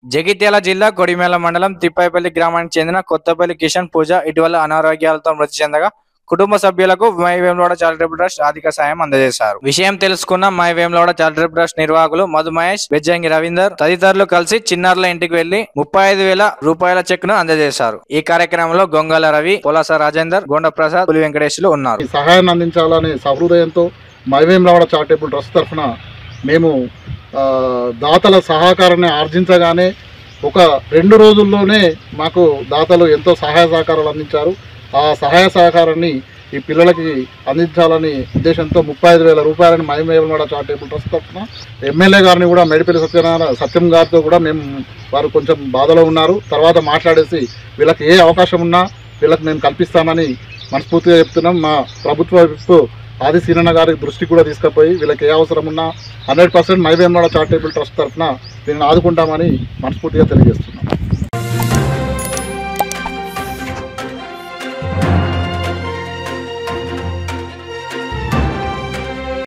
జగిత్యాల జిల్లా కొడిమేల మండలం తిప్పాయిపల్లి గ్రామానికి చెందిన కొత్తపల్లి కిషన్ పూజ ఇటీవల అనారోగ్యాలతో మృతి చెందగా కుటుంబ సభ్యులకు మై వేములవాడ చారిటబుల్ ట్రస్ట్ ఆర్థిక సాయం అందజేశారు విషయం తెలుసుకున్న మై వేములవాడ చారిటబుల్ ట్రస్ట్ నిర్వాహకులు మధు మహేష్ బెజ్జంగి రవీందర్ తదితరులు కలిసి చిన్నారుల ఇంటికి వెళ్లి ముప్పై ఐదు వేల రూపాయల చెక్ ను అందజేశారు ఈ కార్యక్రమంలో గొంగల రవి పొలాస రాజేందర్ గొండ ప్రసాద్ పులి వెంకటేశ్వరులు ఉన్నారు ఈ సహాయాన్ని అందించాలనే సహృదయంతో మైవేంలవాడ చారిటబుల్ ట్రస్ట్ తరఫున మేము ఆ, దాతల సహకారాన్ని ఆర్జించగానే ఒక రెండు రోజుల్లోనే మాకు దాతలు ఎంతో సహాయ సహకారాలు అందించారు ఆ సహాయ సహకారాన్ని ఈ పిల్లలకి అందించాలని ఉద్దేశంతో ముప్పై ఐదు వేల రూపాయలని మైవేంలవాడ చారిటబుల్ ట్రస్ట్ తరఫున ఎమ్మెల్యే గారిని కూడా మేడిపల్లి సత్యనారాయణ సత్యం గారితో కూడా మేము వారు కొంచెం బాధలో ఉన్నారు తర్వాత మాట్లాడేసి వీళ్ళకి ఏ అవకాశం ఉన్నా వీళ్ళకి మేము కల్పిస్తామని మనస్ఫూర్తిగా చెప్తున్నాం మా ప్రభుత్వ విప్పు ఆది సీనన్న గారి దృష్టికి కూడా తీసుకుపోయి వీళ్ళకి ఏ అవసరం ఉన్నా హండ్రెడ్ పర్సెంట్ మైవేమనాడ చారిటబుల్ ట్రస్ట్ తరఫున దీన్ని ఆదుకుంటామని మనస్ఫూర్తిగా తెలియజేస్తున్నాం